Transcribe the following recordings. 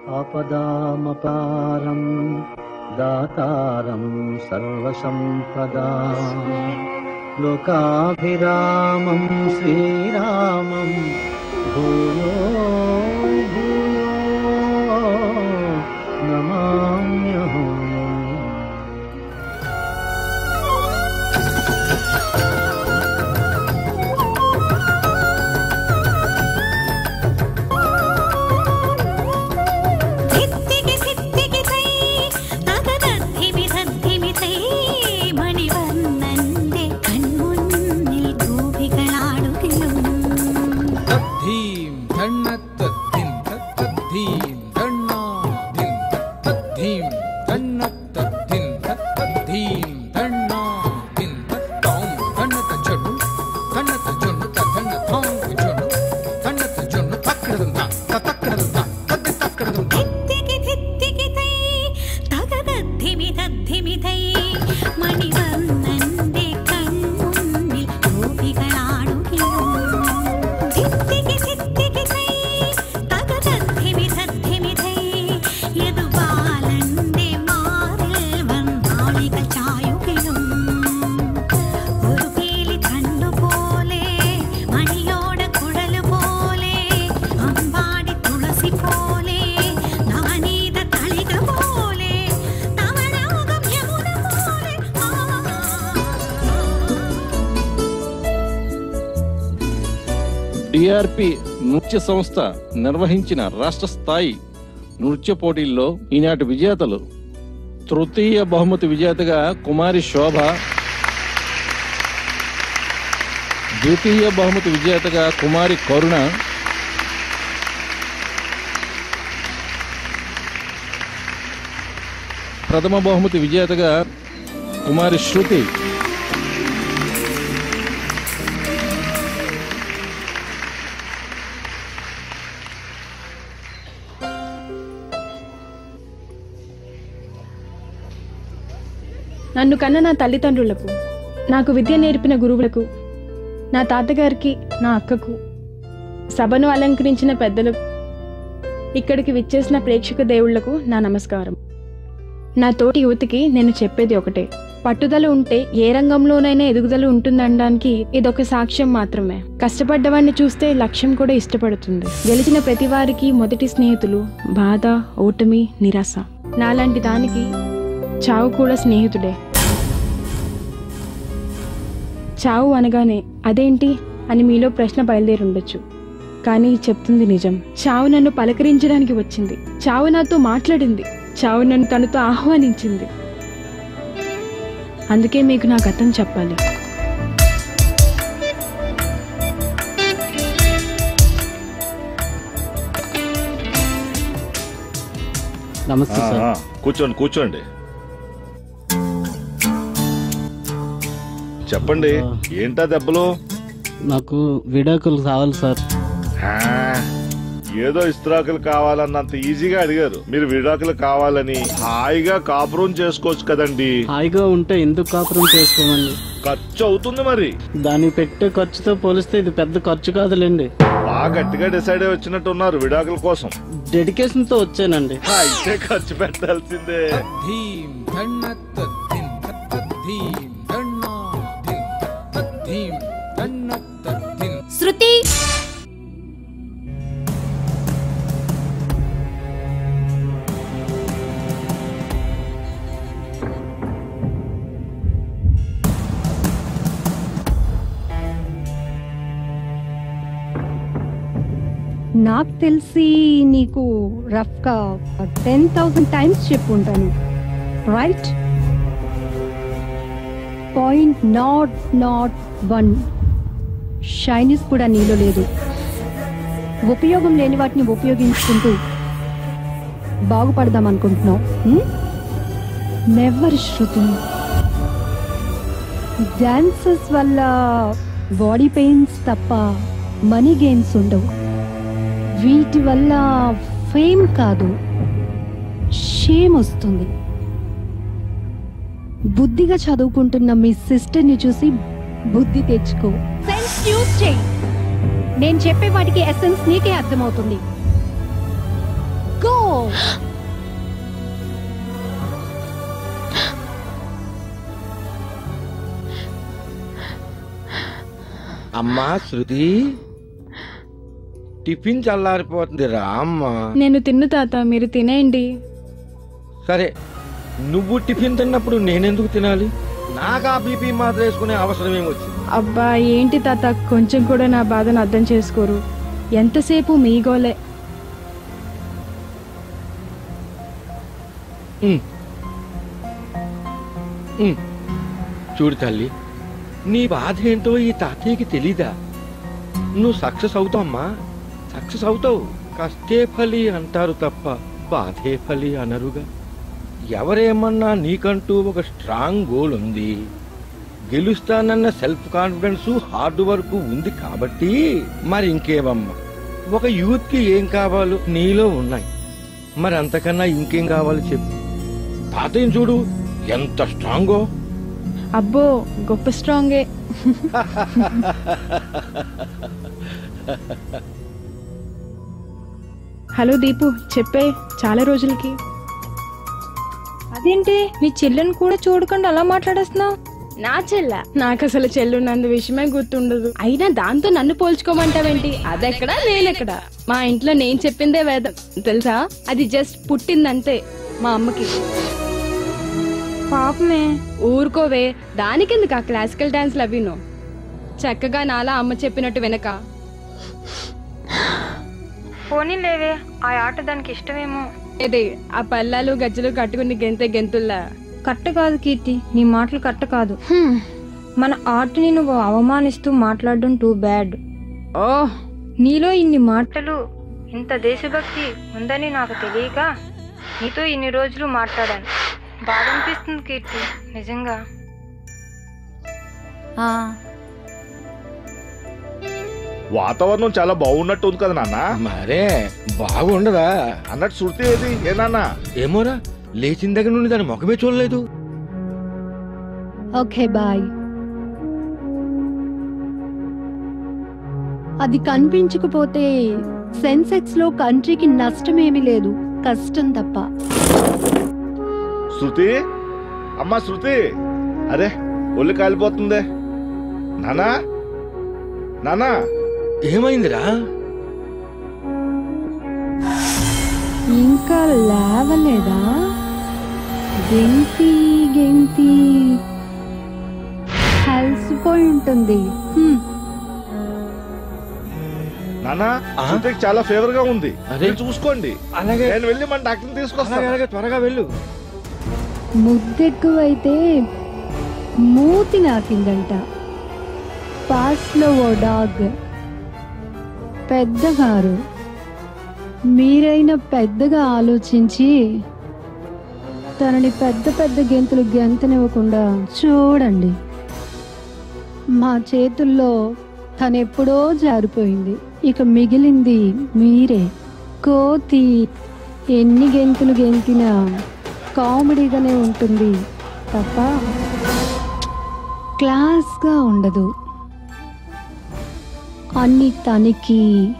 ఆపదామపారం దాతారం సర్వసంపదా లోకాభిరామం శ్రీరామం భూయో భూయో నమామ్యహం ధిత్తికి ధిత్తికి తై തകതദ്ധിമി തദ്ധിമി തൈ മണിവർണ്ണന്റെ കൺമുന്നിൽ ഗോപികളാടുകയും തദ്ധീം ധണ്ണത്തദ്ധിം തത്തദ്ധീം ധണ്ണാധിം തത്തദ്ധീം ധണ്ണത്തദ്ധിം തത്തദ്ധീം ധണ്ണാധിം തത്താം ധണ്ണത്ത జొన్ను ధన్నత జొన్ను తద్ధన్న థాంకు జొన్ను ధన్నత జొన్ను తక్కడదం తా తక్కడదం తా తద్ది తక్కడదం తా ధిత్తికి ధిత్తికి తై തകതദ്ധിമി തദ്ധിമി തൈ മണിവർണ്ണന്റെ കൺമുന്നിൽ ഗോപികളാടുകയും ധിത്തിക്ക് ധിത്തിക്ക് തൈ തകതദ്ധിമി തദ്ധിമി തൈ യദുബാലന്റെ മാറിൽ വന്നാളികൾ ചായുകയും ഒരു പീലി കണ്ണുപോലെ മണിയോട കുഴല് പോലെ അമ്പാടി തുളസി പോലെ നവനീത തളിക പോലെ നവനോകം യമുന പോലെ ആ డిఆర్పి నృత్య సంస్థ నిర్వహించిన రాష్ట్ర స్థాయి నృత్య పోటీల్లో ఈనాటి విజేతలు తృతీయ బహుమతి విజేతగా కుమారి శోభ ద్వితీయ బహుమతి విజేతగా కుమారి కరుణ ప్రథమ బహుమతి విజేతగా కుమారి శృతి నన్ను కన్న నా తల్లిదండ్రులకు నాకు విద్య నేర్పిన గురువులకు నా తాతగారికి నా అక్కకు సభను అలంకరించిన పెద్దలకు ఇక్కడికి విచ్చేసిన ప్రేక్షక దేవుళ్లకు నా నమస్కారం నా తోటి యువతికి నేను చెప్పేది ఒకటే పట్టుదల ఉంటే ఏ రంగంలోనైనా ఎదుగుదల ఉంటుందనడానికి ఇదొక సాక్ష్యం మాత్రమే కష్టపడ్డవాడిని చూస్తే లక్ష్యం కూడా ఇష్టపడుతుంది గెలిచిన ప్రతి వారికి మొదటి స్నేహితులు బాధ ఓటమి నిరాశ నాలాంటి దానికి చావు కూడా స్నేహితుడే చావు అనగానే అదేంటి అని మీలో ప్రశ్న బయలుదేరి ఉండొచ్చు కానీ చెప్తుంది నిజం చావు నన్ను పలకరించడానికి వచ్చింది చావు నాతో మాట్లాడింది చావు నన్ను తనతో ఆహ్వానించింది అందుకే మీకు నా గతం చెప్పాలి నమస్తే ఆ, సార్ ఆ, కూర్చోండి కూర్చోండి చెప్పండి ఏంటా దెబ్బలు నాకు విడాకులు కావాలి సార్ ఆ, ఏదో ఇస్త్రాకులు కావాలన్నంత ఈజీగా అడిగారు మీరు విడాకులు కావాలని హాయిగా కాపురం చేసుకోవచ్చు కదండి హాయిగా ఉంటే ఎందుకు కాపురం చేసుకోమండి ఖర్చు అవుతుంది మరి దానికి పెట్టే ఖర్చుతో పోలిస్తే ఇది పెద్ద ఖర్చు కాదులేండి బాగా గట్టిగా డిసైడ్ అయి వచ్చినట్టు ఉన్నారు విడాకుల కోసం డెడికేషన్ తో వచ్చానండి అయితే ఖర్చు పెట్టాల్సిందే తద్ధీం ధన్నత్తద్ధిం తత్తద్ధీం ధన్నాధిం తత్తద్ధీం ధన్నత్తద్ధిం శృతి నాకు తెలిసి నీకు రఫ్గా టెన్ థౌసండ్ టైమ్స్ చెప్పుంటాను right point not not one షైనీస్ కూడా నీలో లేదు ఉపయోగం లేని వాటిని ఉపయోగించుకుంటూ బాగుపడదాం అనుకుంటున్నావు నెవర్ శృతి డాన్సెస్ వల్ల బాడీ పెయిన్స్ తప్ప మనీ గెయిన్స్ ఉండవు వీటి వల్ల ఫేమ్ కాదు షేమ్ వస్తుంది బుద్ధిగా చదువుకుంటున్న మీ సిస్టర్ని చూసి బుద్ధి తెచ్చుకో సెన్స్ యూజ్ చేయి నేను చెప్పే వాటికి ఎసెన్స్ నీకే అర్థమవుతుంది గో అమ్మా శృతి టిఫిన్ చల్లారిపోతుంది రా అమ్మా నేను తిన్ను తాత మీరు తినేయండి సరే నువ్వు టిఫిన్ తిన్నప్పుడు నేనెందుకు తినాలి నాకు ఆ బీపీ మాత్రం వేసుకునే అవసరం ఏమొచ్చింది అబ్బా ఏంటి తాత కొంచెం కూడా నా బాధను అర్థం చేసుకోరు ఎంతసేపు మీ గోలే ఉమ్. ఉమ్. చూడు తల్లి నీ బాధ ఏంటో ఈ తాతయ్యకి తెలీదా నువ్వు సక్సెస్ అవుతావమ్మా సక్సెస్ అవుతావు కష్టే ఫలి అంటారు తప్ప బాధే ఫలి అనరుగా ఎవరేమన్నా నీకంటూ ఒక స్ట్రాంగ్ గోల్ ఉంది గెలుస్తానన్న సెల్ఫ్ కాన్ఫిడెన్స్ హార్డ్ వర్క్ ఉంది కాబట్టి మరి ఇంకేమమ్మా ఒక యూత్ కి ఏం కావాలో నీలో ఉన్నాయి మరి అంతకన్నా ఇంకేం కావాలో చెప్పు తాతయ్యని చూడు ఎంత స్ట్రాంగో అబ్బో గొప్ప స్ట్రాంగే హలో దీపు చెప్పే చాలా రోజులకి అదేంటి నీ చెల్లెని కూడా చూడకుండా అలా మాట్లాడేస్తున్నావు నా చెల్ల నాకు అసలు చెల్లున్నందు విషయమే గుర్తుండదు అయినా దాంతో నన్ను పోల్చుకోమంటావేంటి అదెక్కడా నేనెక్కడా మా ఇంట్లో నేను చెప్పిందే వేదం తెలుసా అది జస్ట్ పుట్టిందంతే మా అమ్మకి పాపమే ఊరుకోవే దానికెందుకు ఆ క్లాసికల్ డాన్స్ లవిను చక్కగా నాలా అమ్మ చెప్పినట్టు వెనక పోనీ లేవే ఆ ఆట దానికి ఇష్టమేమో ఏది ఆ పల్లాలు గజ్జలు కట్టుకుని గెంతే గెంతుల్లా కట్ట కాదు కీర్తి నీ మాటలు కట్ట కాదు మన ఆర్ట్ని నువ్వు అవమానిస్తూ మాట్లాడడం టూ బ్యాడ్ ఓ నీలో ఇన్ని మాటలు ఇంత దేశభక్తి ఉందని నాకు తెలియక నీతో ఇన్ని రోజులు మాట్లాడాను బాధ అనిపిస్తుంది కీర్తి నిజంగా వాతావరణం చాలా బాగున్నట్టు ఉంది కదా నాన్న మరే బాగుండదా అన్నట్టు శృతి ఏది ఏ నాన్న ఏమోరా లేచిన దగ్గర నుండి దాని ముఖమే చూడలేదు ఓకే బాయ్ అది కనిపించకపోతే సెన్సెక్స్ లో కంట్రీకి నష్టమేమీ లేదు కష్టం తప్ప శృతి అమ్మా శృతి అరే ఒళ్ళు కాలిపోతుందే నానా నానా ఏమైందిరా ఇంకా లేవలేదా గెంతి గెంతి కలిసిపోయి ఉంటుంది హ్మ్. నానా ఆ? శృతికి చాలా ఫేవర్ గా ఉంది అరే. మీరు చూసుకోండి అలాగే నేను వెళ్ళి మన డాక్టర్ని అలాగే తీసుకొస్తాను అలాగే త్వరగా వెళ్ళు ముద్దెక్కువైతే మూతి నాకిందంట పాస్ లో ఓ డాగ్ పెద్దగారు మీరైనా పెద్దగా ఆలోచించి తనని పెద్ద పెద్ద గెంతులు గెంతనివ్వకుండా చూడండి మా చేతుల్లో తనెప్పుడో జారిపోయింది ఇక మిగిలింది మీరే కోతి ఎన్ని గెంతులు గెంతినా కామెడీగానే ఉంటుంది తప్ప క్లాస్గా ఉండదు అన్ని తనకి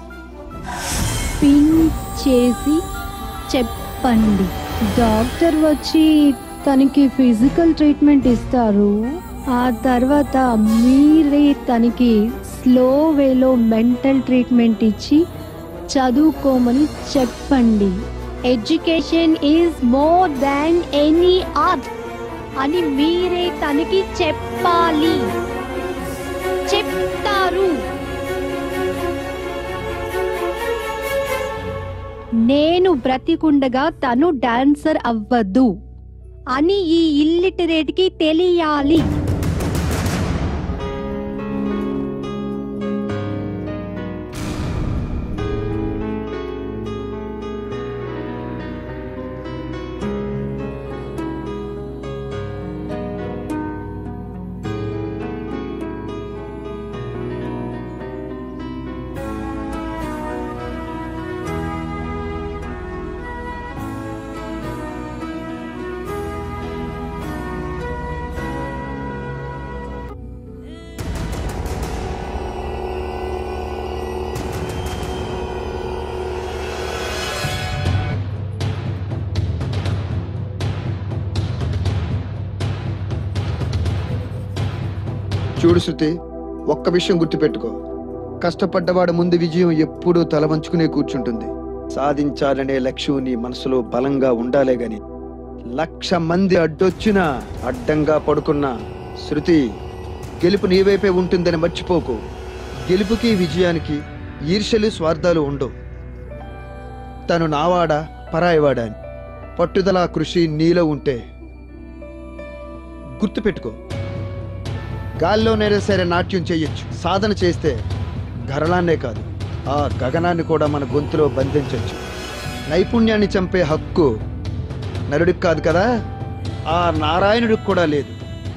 పిన్ చేసి చెప్పండి డాక్టర్ వచ్చి తనకి ఫిజికల్ ట్రీట్మెంట్ ఇస్తారు ఆ తర్వాత మీరే తనకి స్లో వేలో మెంటల్ ట్రీట్మెంట్ ఇచ్చి చదువుకోమని చెప్పండి education is more than any art అని మీరే తనకి చెప్పాలి చెప్తారు నేను బ్రతికుండగా తను డాన్సర్ అవ్వదు అని ఈ ఇల్లిటరేట్కి తెలియాలి చూడు శృతి ఒక్క విషయం గుర్తుపెట్టుకో కష్టపడ్డవాడు ముందు విజయం ఎప్పుడూ తలవంచుకునే కూర్చుంటుంది సాధించాలనే లక్ష్యం నీ మనసులో బలంగా ఉండాలే గాని లక్ష మంది అడ్డొచ్చినా అడ్డంగా పడుకున్న శృతి గెలుపు నీ వైపే ఉంటుందని మర్చిపోకు గెలుపుకి విజయానికి ఈర్ష్యలు స్వార్థాలు ఉండవు తను నావాడా పరాయివాడా అని పట్టుదల కృషి నీలో ఉంటే గుర్తుపెట్టుకో గాల్లోనైనా సరే నాట్యం చేయొచ్చు సాధన చేస్తే గరళాన్నే కాదు ఆ గగనాన్ని కూడా మన గొంతులో బంధించవచ్చు నైపుణ్యాన్ని చంపే హక్కు నరుడికి కాదు కదా ఆ నారాయణుడికి కూడా లేదు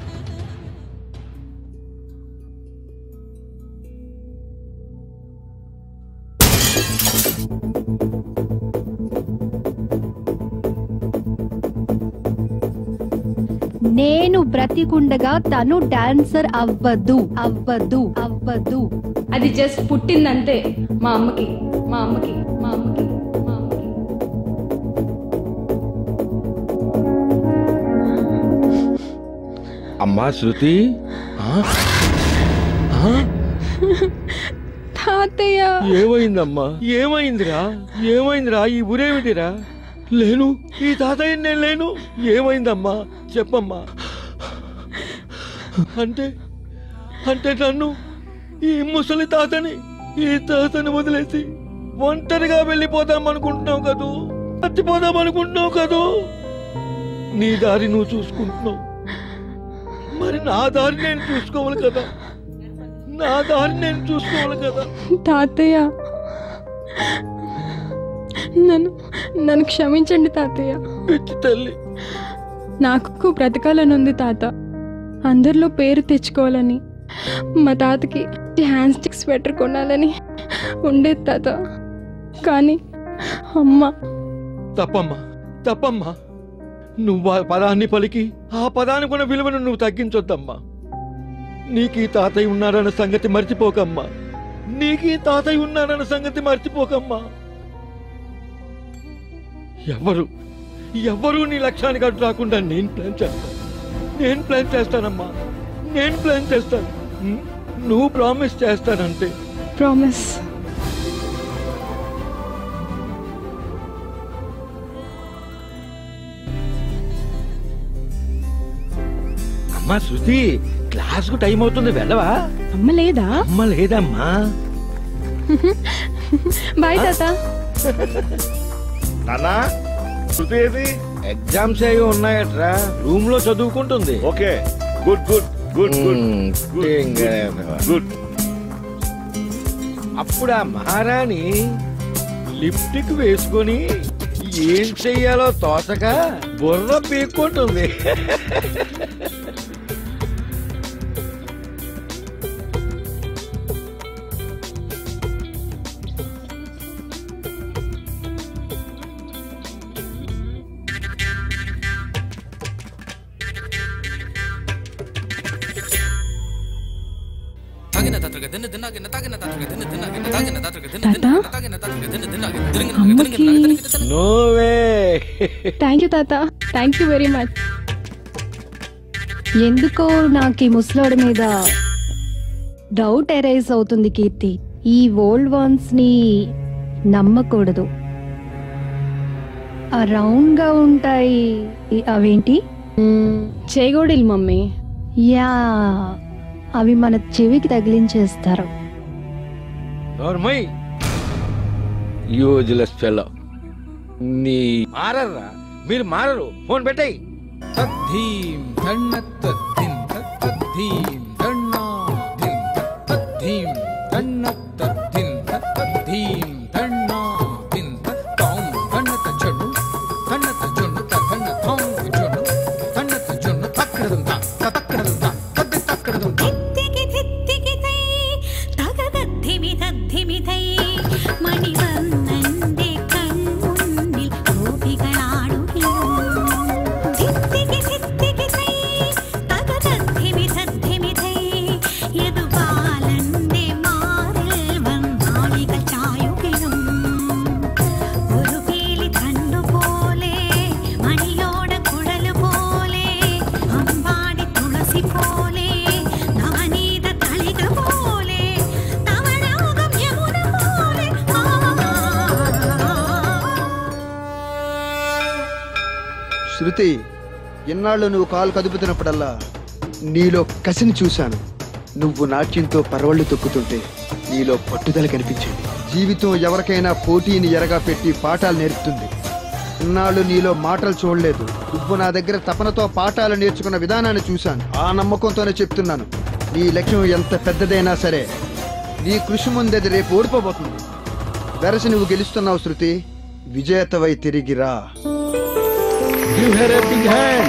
నేను బ్రతికుండగా తను డాన్సర్ అవ్వదు అవ్వదు అవ్వదు అది జస్ట్ పుట్టిందంతే మా అమ్మకి మా అమ్మకి మా అమ్మకి మా అమ్మకి అమ్మా శృతి ఆ? ఆ? తాతయ్య ఏమైందమ్మా ఏమైందిరా ఏమైందిరా ఈ ఊరేమిటిరా లేను ఈ తాతయ్య నేను లేను ఏమైందమ్మా చెప్పమ్మా అంటే అంటే నన్ను ఈ ముసలి తాతని ఈ తాతని వదిలేసి ఒంటరిగా వెళ్ళిపోదాం అనుకుంటున్నావు కదూ చచ్చిపోదాం అనుకుంటున్నావు కదూ నీ దారి నువ్వు చూసుకుంటున్నావు మరి నా దారి నేను చూసుకోవాలి కదా నా దారి నేను చూసుకోవాలి కదా తాతయ్య నన్ను నన్ను క్షమించండి తాతయ్య పిచ్చి తల్లి నాకు బ్రతకాలని ఉంది తాత అందరిలో పేరు తెచ్చుకోవాలని మా తాతకి హ్యాండ్ స్టిక్ స్వెటర్ కొనాలని ఉండేది తాత కానీ అమ్మ తప్పమ్మా తప్పమ్మా నువ్వు ఆ పదాన్ని పలికి ఆ పదానికి ఉన్న విలువను నువ్వు తగ్గించొద్దమ్మా నీకు ఈ తాతయ్య ఉన్నాడన్న సంగతి మర్చిపోకమ్మా నీకు ఈ తాతయ్య ఉన్నాడన్న సంగతి మర్చిపోకమ్మా ఎవరు ఎవరు నీ లక్ష్యానికి అడ్డు రాకుండా నేను ప్లాన్ చేస్తాను నేను ప్లాన్ చేస్తానమ్మా నేను ప్లాన్ చేస్తాను ఉం? నువ్వు ప్రామిస్ చేస్తానంటే ప్రామిస్ అమ్మా శృతి క్లాస్ కు టైం అవుతుంది వెళ్ళవా అమ్మ లేదా అమ్మ లేదమ్మా బాయ్ తాత నాన్నా శృతి ఏది ఎగ్జామ్స్ అవి ఉన్నాయట్రా రూమ్ లో చదువుకుంటుంది okay good good good good good అప్పుడు ఆ మహారాణి లిప్టిక్ వేసుకొని ఏం చెయ్యాలో తోచక బుర్ర పీక్కుంటుంది అమ్మకి నోవే థ్యాంక్ యూ తాత థ్యాంక్ యూ వెరీ మచ్ ఎందుకో నాకు ఈ ముసలోడి మీద డౌట్ ఎరైజ్ అవుతుంది కీర్తి ఈ ఓల్డ్ వన్స్ ని నమ్మకూడదు ఆ రౌండ్ గా ఉంటాయి ఈ- అవేంటి చేగోడిల్ మమ్మీ యా అవి మన చెవికి తగిలించేస్తారు నోర్మై యూజ్లెస్ ఫెలో నీ మారర్రా మీరు మారరు ఫోన్ పెట్టాయి తద్ధీం ధన్నత్తద్ధీం తత్తద్ధీం ధన్నాధిం తత్తద్ధీం ధన్నత్తద్ధీం తత్తద్ధీం ధన్నాధిం తత్తాం ధన్నత చెడు ధన్నత జొన్ను తద్ధన్న తాం జొన్ను ధన్నత జొన్ను తక్కడదం తా తక్కడదం తా తద్ది తక్కడదం తా తిత్తికి తిత్తికి తై തകതദ്ധിമി തദ്ധിമി തൈ മണിവന്നന്റെ കൺമുന്നിൽ ഗോപികളാടുകയും തിത്തിക്ക് തിത്തിക്ക് തൈ തകതദ്ധിമി തദ്ധിമി శృతి ఇన్నాళ్ళు నువ్వు కాలు కదుపుతున్నప్పుడల్లా నీలో కసిని చూశాను నువ్వు నాట్యంతో పరవళ్ళు తొక్కుతుంటే నీలో పట్టుదల కనిపించింది జీవితం ఎవరికైనా పోటీని ఎరగా పెట్టి పాఠాలు నేర్పుతుంది ఇన్నాళ్ళు నీలో మాటలు చూడలేదు నువ్వు నా దగ్గర తపనతో పాఠాలు నేర్చుకున్న విధానాన్ని చూశాను ఆ నమ్మకంతోనే చెప్తున్నాను నీ లక్ష్యం ఎంత పెద్దదైనా సరే నీ కృషి ముందది రేపు ఓడిపోబోతుంది వెరసి నువ్వు గెలుస్తున్నావు శృతి విజేతవై తిరిగిరా Give her a big hand.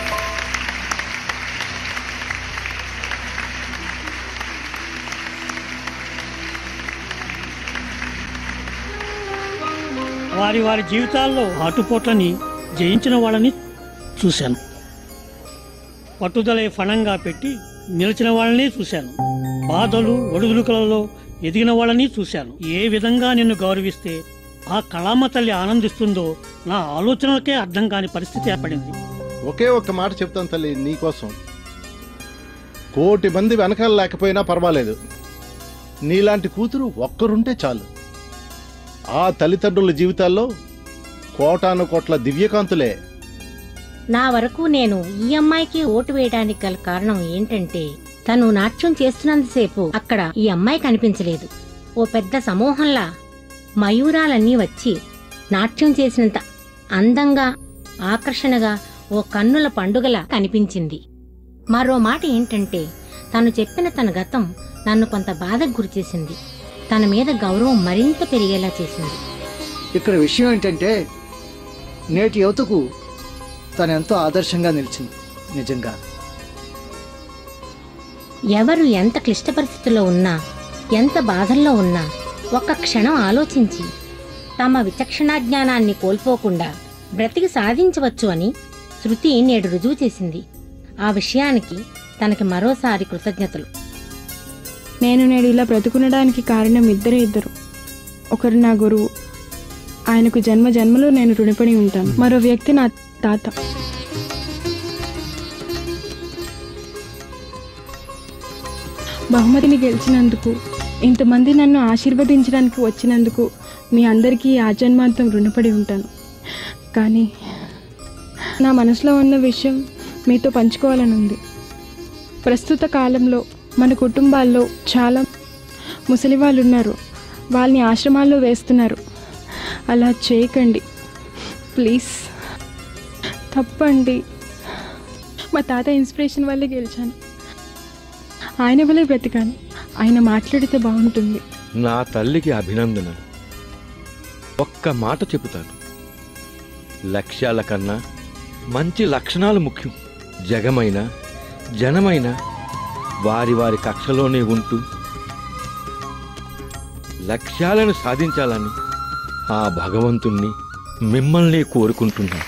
వారి వారి జీవితాల్లో ఆటుపోట్లని జయించిన వాళ్ళని చూశాను పట్టుదలే ఫణంగా పెట్టి నిలిచిన వాళ్ళని చూశాను బాధలు ఒడిదుడుకులలో ఎదిగిన వాళ్ళని చూశాను ఏ విధంగా నిన్ను గౌరవిస్తే ఆ కళామ తల్లి ఆనందిస్తుందో నా ఆలోచనలకే అర్థం కాని పరిస్థితి ఏర్పడింది ఒకే ఒక్క మాట చెప్తాను తల్లి నీకోసం కోటి మంది వెనకాల లేకపోయినా పర్వాలేదు నీలాంటి కూతురు ఒక్కరుంటే చాలు ఆ తల్లిదండ్రుల జీవితాల్లో కోటాను కోట్ల దివ్యకాంతులే నా వరకు నేను ఈ అమ్మాయికి ఓటు వేయడానికి గల కారణం ఏంటంటే తను నాట్యం చేస్తున్నంతసేపు అక్కడ ఈ అమ్మాయి కనిపించలేదు ఓ పెద్ద సమూహంలా మయూరాలన్నీ వచ్చి నాట్యం చేసినంత అందంగా ఆకర్షణగా ఓ కన్నుల పండుగలా కనిపించింది మరో మాట ఏంటంటే తను చెప్పిన తన గతం నన్ను కొంత బాధకు గురిచేసింది తన మీద గౌరవం మరింత పెరిగేలా చేసింది ఇక్కడ విషయం ఏంటంటే నేటి యువతకు తను ఎంతో ఆదర్శంగా నిలిచింది నిజంగా ఎవరు ఎంత క్లిష్ట పరిస్థితుల్లో ఉన్నా ఎంత బాధల్లో ఉన్నా ఒక్క క్షణం ఆలోచించి తమ విచక్షణా జ్ఞానాన్ని కోల్పోకుండా బ్రతికి సాధించవచ్చు అని శృతి నేడు రుజువు చేసింది ఆ విషయానికి తనకి మరోసారి కృతజ్ఞతలు నేను నేడు ఇలా బ్రతుకునడానికి కారణం ఇద్దరే ఇద్దరు ఒకరు నా గురువు ఆయనకు జన్మ జన్మలో నేను రుణపడి ఉంటాను మరో వ్యక్తి నా తాత బహుమతిని గెలిచినందుకు ఇంతమంది నన్ను ఆశీర్వదించడానికి వచ్చినందుకు మీ అందరికీ ఆజన్మాంతం రుణపడి ఉంటాను కానీ నా మనసులో ఉన్న విషయం మీతో పంచుకోవాలని ఉంది ప్రస్తుత కాలంలో మన కుటుంబాల్లో చాలా ముసలి వాళ్ళు ఉన్నారు వాళ్ళని ఆశ్రమాల్లో వేస్తున్నారు అలా చేయకండి ప్లీజ్ తప్పండి మా తాత ఇన్స్పిరేషన్ వల్లే గెలిచాను ఆయన వల్లే బ్రతికాను ఆయన మాట్లాడితే బాగుంటుంది నా తల్లికి అభినందనలు ఒక్క మాట చెబుతాను లక్ష్యాల కన్నా మంచి లక్షణాలు ముఖ్యం జగమైన జనమైన వారి వారి కక్షలోనే ఉంటూ లక్ష్యాలను సాధించాలని ఆ భగవంతుణ్ణి మిమ్మల్ని కోరుకుంటున్నాను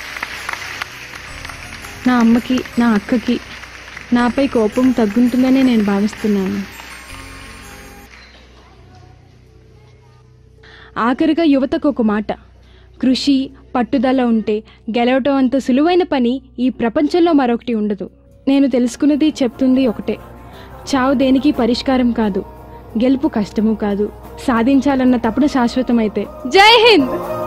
నా అమ్మకి నా అక్కకి నాపై కోపం తగ్గుంటుందనే నేను భావిస్తున్నాను ఆఖరిగా యువతకు ఒక మాట కృషి పట్టుదల ఉంటే గెలవటం అంత సులువైన పని ఈ ప్రపంచంలో మరొకటి ఉండదు నేను తెలుసుకున్నది చెప్తుంది ఒకటే చావు దేనికి పరిష్కారం కాదు గెలుపు కష్టము కాదు సాధించాలన్న తపన శాశ్వతమైతే జై హింద్